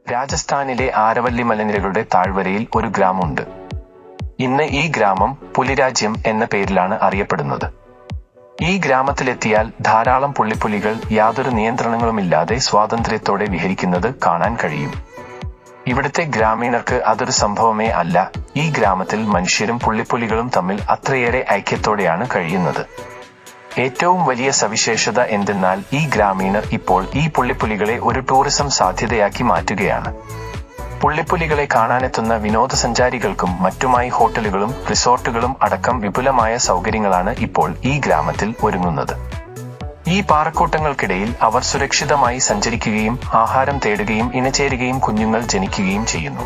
രാജസ്ഥാനിലെ ആരവല്ലി മലനിരകളുടെ താഴ്വരയിൽ ഒരു ഗ്രാമമുണ്ട് ഇന്ന് ഈ ഗ്രാമം പുലിരാജ്യം എന്ന പേരിലാണ് അറിയപ്പെടുന്നത് ഈ ഗ്രാമത്തിലെത്തിയാൽ ധാരാളം പുള്ളിപ്പുലികൾ യാതൊരു നിയന്ത്രണങ്ങളുമില്ലാതെ സ്വാതന്ത്ര്യത്തോടെ വിഹരിക്കുന്നത് കാണാൻ കഴിയും ഇവിടുത്തെ ഗ്രാമീണർക്ക് അതൊരു സംഭവമേ അല്ല ഈ ഗ്രാമത്തിൽ മനുഷ്യരും പുള്ളിപ്പുലികളും തമ്മിൽ അത്രയേറെ ഐക്യത്തോടെയാണ് കഴിയുന്നത് ഏറ്റവും വലിയ സവിശേഷത എന്തെന്നാൽ ഈ ഗ്രാമീണർ ഇപ്പോൾ ഈ പുള്ളിപ്പുലികളെ ഒരു ടൂറിസം സാധ്യതയാക്കി മാറ്റുകയാണ് പുള്ളിപ്പുലികളെ കാണാനെത്തുന്ന വിനോദസഞ്ചാരികൾക്കും മറ്റുമായി ഹോട്ടലുകളും റിസോർട്ടുകളും അടക്കം വിപുലമായ സൗകര്യങ്ങളാണ് ഇപ്പോൾ ഈ ഗ്രാമത്തിൽ ഒരുങ്ങുന്നത് ഈ പാറക്കൂട്ടങ്ങൾക്കിടയിൽ അവർ സുരക്ഷിതമായി സഞ്ചരിക്കുകയും ആഹാരം തേടുകയും ഇണചേരുകയും കുഞ്ഞുങ്ങൾ ജനിക്കുകയും ചെയ്യുന്നു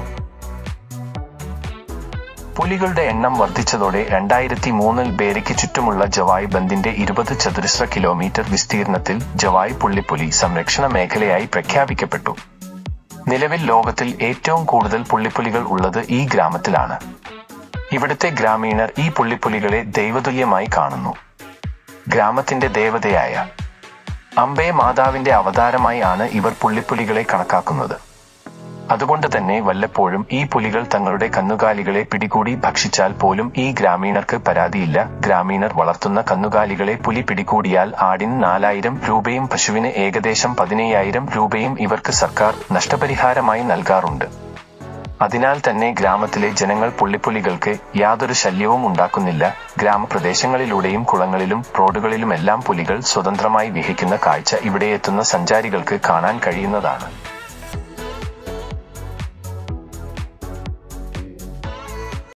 പുലികളുടെ എണ്ണം വർദ്ധിച്ചതോടെ രണ്ടായിരത്തി മൂന്നിൽ ബേരയ്ക്ക് ചുറ്റുമുള്ള ജവായ് ബന്ദിന്റെ ഇരുപത് ചതുരശ്ര കിലോമീറ്റർ വിസ്തീർണത്തിൽ ജവായ് പുള്ളിപ്പുലി സംരക്ഷണ മേഖലയായി പ്രഖ്യാപിക്കപ്പെട്ടു നിലവിൽ ലോകത്തിൽ ഏറ്റവും കൂടുതൽ പുള്ളിപ്പുലികൾ ഉള്ളത് ഈ ഗ്രാമത്തിലാണ് ഇവിടുത്തെ ഗ്രാമീണർ ഈ പുള്ളിപ്പുലികളെ ദൈവതുല്യമായി കാണുന്നു ഗ്രാമത്തിന്റെ ദേവതയായ അമ്പേ മാതാവിന്റെ അവതാരമായി ആണ് ഇവർ പുള്ളിപ്പുലികളെ കണക്കാക്കുന്നത് അതുകൊണ്ട് തന്നെ വല്ലപ്പോഴും ഈ പുലികൾ തങ്ങളുടെ കന്നുകാലികളെ പിടികൂടി ഭക്ഷിച്ചാൽ പോലും ഈ ഗ്രാമീണർക്ക് പരാതിയില്ല ഗ്രാമീണർ വളർത്തുന്ന കന്നുകാലികളെ പുലി പിടികൂടിയാൽ ആടിന് നാലായിരം രൂപയും പശുവിന് ഏകദേശം പതിനയ്യായിരം രൂപയും ഇവർക്ക് സർക്കാർ നഷ്ടപരിഹാരമായി നൽകാറുണ്ട് അതിനാൽ തന്നെ ഗ്രാമത്തിലെ ജനങ്ങൾ പുള്ളിപ്പുലികൾക്ക് യാതൊരു ശല്യവും ഉണ്ടാക്കുന്നില്ല ഗ്രാമപ്രദേശങ്ങളിലൂടെയും കുളങ്ങളിലും റോഡുകളിലുമെല്ലാം പുലികൾ സ്വതന്ത്രമായി വിഹരിക്കുന്ന കാഴ്ച ഇവിടെയെത്തുന്ന സഞ്ചാരികൾക്ക് കാണാൻ കഴിയുന്നതാണ്